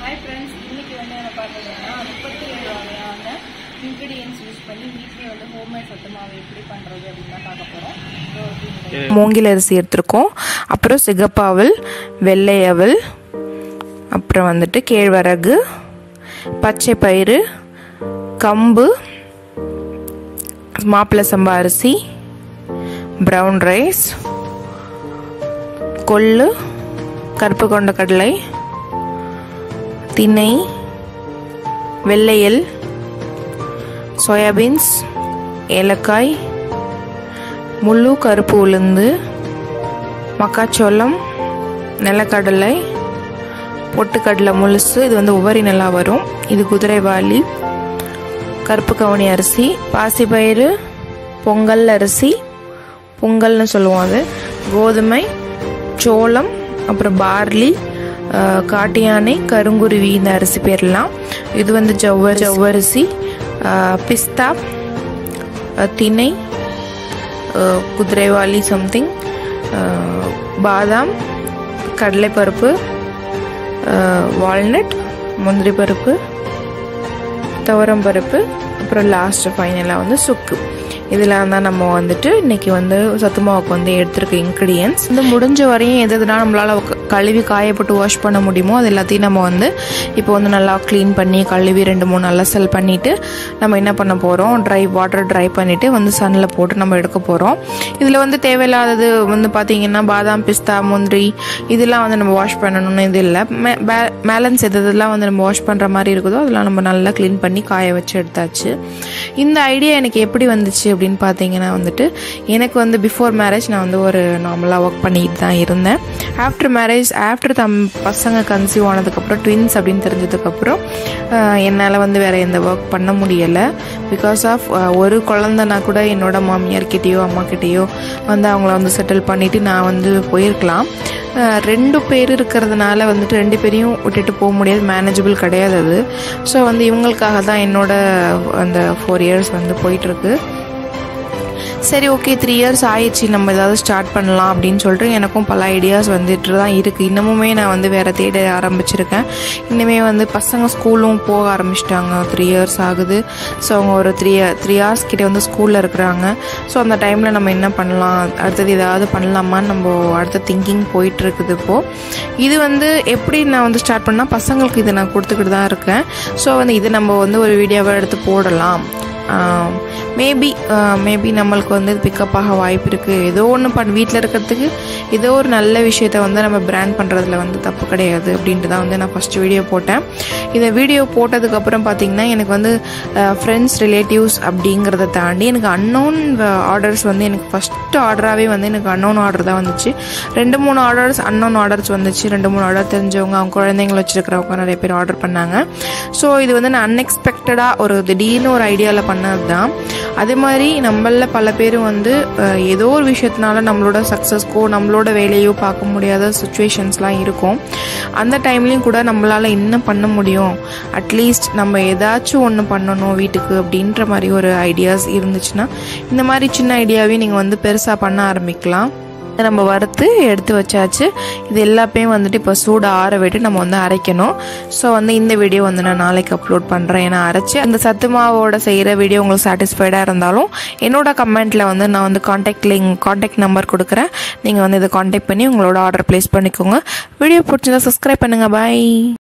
hi friends இன்னைக்கு வந்து என்ன பார்த்தீங்கன்னா முப்பத்தி ஏழு வகையான இன்க்ரீடியன்ஸ் யூஸ் பண்ணி வீட்லேயே வந்து ஹோம்மேட் சத்து மாவு எப்படி பண்ணுறது அப்படின்னு தான் பார்க்க போகிறோம் மூங்கில் அரிசி எடுத்திருக்கோம் அப்புறம் சிகப்பாவல் வெள்ளை அவல் அப்புறம் வந்துட்டு கேழ்வரகு பச்சை பயிறு கம்பு மாப்பிள்ளை சம்பா அரிசி ப்ரௌன் ரைஸ் கொள்ளு கருப்பு கொண்ட கடலை திணை வெள்ளையல் சோயாபீன்ஸ் ஏலக்காய் முழு கருப்பு உளுந்து மக்காச்சோளம் நிலக்கடலை பொட்டுக்கடலை முழுசு இது வந்து உவரி நல்லா வரும் இது குதிரைவாளி கருப்பு கவுனி அரிசி பாசிப்பயிறு பொங்கல் அரிசி பொங்கல்னு சொல்லுவோம் அது கோதுமை சோளம் அப்புறம் பார்லி அஹ், காட்டு யானை கருங்குருவி இந்த அரிசி பேர்லாம் இது வந்து ஜவ்வ ஜவ்வரிசி அஹ், பிஸ்தா அஹ், திணை அஹ், குதிரைவாலி சம்திங் பாதாம் கடலைப்பருப்பு வால்நட் முந்திரி பருப்பு துவரம் பருப்பு அப்புறம் லாஸ்ட் ஃபைனலாக வந்து சுக்கு இதெல்லாம் தான் நம்ம வந்துட்டு இன்னைக்கு வந்து சத்து மாவுக்கு வந்து எடுத்திருக்க இன்க்ரீடியன்ஸ் இந்த முடிஞ்ச வரையும் எது எதுனா நம்மளால க- கழுவி காயப்பட்டு வாஷ் பண்ண முடியுமோ அது எல்லாத்தையும் நம்ம வந்து இப்போ வந்து நல்லா க்ளீன் பண்ணி கழுவி ரெண்டு மூணு நல்லா செல் பண்ணிட்டு நம்ம என்ன பண்ண போகிறோம் ட்ரை வாட்டர் ட்ரை பண்ணிட்டு வந்து சன்னில் போட்டு நம்ம எடுக்க போகிறோம் இதில் வந்து தேவையில்லாதது வந்து பார்த்தீங்கன்னா பாதாம் பிஸ்தா முந்திரி இதெல்லாம் வந்து நம்ம வாஷ் பண்ணணும்னு இது இல்லை பேலன்ஸ் எது எதெல்லாம் வந்து நம்ம வாஷ் பண்ணுற மாதிரி இருக்குதோ அதெல்லாம் நம்ம நல்லா க்ளீன் பண்ணி காய வச்சு எடுத்தாச்சு இந்த ஐடியா எனக்கு எப்படி வந்துச்சு அப்படின்னு பார்த்தீங்கன்னா வந்துட்டு எனக்கு வந்து பிஃபோர் மேரேஜ் நான் வந்து ஒரு நார்மலாக ஒர்க் பண்ணிட்டு தான் இருந்தேன் ஆஃப்டர் மேரேஜ் ஆஃப்டர் தம் பசங்க கன்சீவ் ஆனதுக்கப்புறம் ட்வின்ஸ் அப்படின்னு தெரிஞ்சதுக்கப்புறம் என்னால் வந்து வேறு எந்த ஒர்க் பண்ண முடியலை பிகாஸ் ஆஃப் ஒரு குழந்தைனா கூட என்னோட மாமியார்கிட்டேயோ அம்மாக்கிட்டேயோ வந்து அவங்கள வந்து செட்டில் பண்ணிவிட்டு நான் வந்து போயிருக்கலாம் அஹ் ரெண்டு பேர் இருக்கிறதுனால வந்துட்டு ரெண்டு பேரையும் விட்டுட்டு போக முடியாது மேனேஜபிள் கிடையாது அது ஸோ வந்து இவங்களுக்காக தான் என்னோட அந்த ஃபோர் இயர்ஸ் வந்து போயிட்டுருக்கு சரி ஓகே த்ரீ இயர்ஸ் ஆயிடுச்சு நம்ம ஏதாவது ஸ்டார்ட் பண்ணலாம் அப்படின்னு சொல்லிட்டு எனக்கும் பல ஐடியாஸ் வந்துட்டு தான் இருக்குது இன்னமுமே நான் வந்து வேறு தேட ஆரம்பிச்சிருக்கேன் இன்னுமே வந்து பசங்க ஸ்கூலும் போக ஆரம்பிச்சிட்டாங்க த்ரீ இயர்ஸ் ஆகுது ஸோ அவங்க ஒரு த்ரீ த்ரீ ஹவர்ஸ் கிட்டே வந்து ஸ்கூலில் இருக்கிறாங்க ஸோ அந்த டைமில் நம்ம என்ன பண்ணலாம் அடுத்தது ஏதாவது பண்ணலாமான்னு நம்ம அடுத்த திங்கிங் போயிட்டு இருக்குது இப்போது இது வந்து எப்படி நான் வந்து ஸ்டார்ட் பண்ணால் பசங்களுக்கு இதை நான் கொடுத்துக்கிட்டு தான் இருக்கேன் ஸோ வந்து இது நம்ம வந்து ஒரு வீடியோவை எடுத்து போடலாம் மேபி மேபி நம்மளுக்கு வந்து பிக்கப் ஆக வாய்ப்பு இருக்குது ஏதோ ஒன்று பண் வீட்டில் இருக்கிறதுக்கு ஏதோ ஒரு நல்ல விஷயத்த வந்து நம்ம பிராண்ட் பண்ணுறதுல வந்து தப்பு கிடையாது அப்படின்ட்டு தான் வந்து நான் ஃபஸ்ட்டு வீடியோ போட்டேன் இந்த வீடியோ போட்டதுக்கப்புறம் பார்த்தீங்கன்னா எனக்கு வந்து ஃப்ரெண்ட்ஸ் ரிலேட்டிவ்ஸ் அப்படிங்கிறத தாண்டி எனக்கு அன்னோன் ஆர்டர்ஸ் வந்து எனக்கு ஃபஸ்ட்டு ஆர்டராகவே வந்து எனக்கு அன்னோன் ஆர்டர் தான் வந்துச்சு ரெண்டு மூணு ஆர்டர்ஸ் அன்னோன் ஆர்டர்ஸ் வந்துச்சு ரெண்டு மூணு ஆர்டர் தெரிஞ்சவங்க அவங்க குழந்தைங்களை வச்சுருக்கிறவங்க நிறைய பேர் ஆர்டர் பண்ணாங்க ஸோ இது வந்து நான் அன்எக்ஸ்பெக்டடாக ஒரு திடீர்னு ஒரு ஐடியாவில் பண்ணது தான் அதே மாதிரி நம்மள பல பேர் வந்து அஹ், ஏதோ ஒரு விஷயத்தினால நம்மளோட சக்ஸஸ்க்கோ நம்மளோட வேலையோ பார்க்க முடியாத சுச்சுவேஷன்ஸ்லாம் இருக்கும் அந்த டைம்லேயும் கூட நம்மளால் என்ன பண்ண முடியும் அட்லீஸ்ட் நம்ம ஏதாச்சும் ஒன்று பண்ணணும் வீட்டுக்கு அப்படின்ற மாதிரி ஒரு ஐடியாஸ் இருந்துச்சுன்னா இந்த மாதிரி சின்ன ஐடியாவே நீங்கள் வந்து பெருசாக பண்ண ஆரம்பிக்கலாம் இதை நம்ம வறுத்து எடுத்து வச்சாச்சு இது எல்லாமே வந்துட்டு இப்போ சூடு ஆற விட்டு நம்ம வந்து அரைக்கணும் ஸோ வந்து இந்த வீடியோ வந்து நான் நாளைக்கு அப்லோட் பண்ணுறேன் ஏன்னா அரைச்சி அந்த சத்து மாவோட செய்கிற வீடியோ உங்களுக்கு சாட்டிஸ்ஃபைடாக இருந்தாலும் என்னோட கமெண்ட்டில் வந்து நான் வந்து காண்டாக்ட் லிங்க் காண்டாக்ட் நம்பர் கொடுக்குறேன் நீங்கள் வந்து இதை காண்டாக்ட் பண்ணி உங்களோட ஆர்டர் ப்ளேஸ் பண்ணிக்கோங்க வீடியோ பிடிச்சிருந்தா சப்ஸ்கிரைப் பண்ணுங்கள் பாய்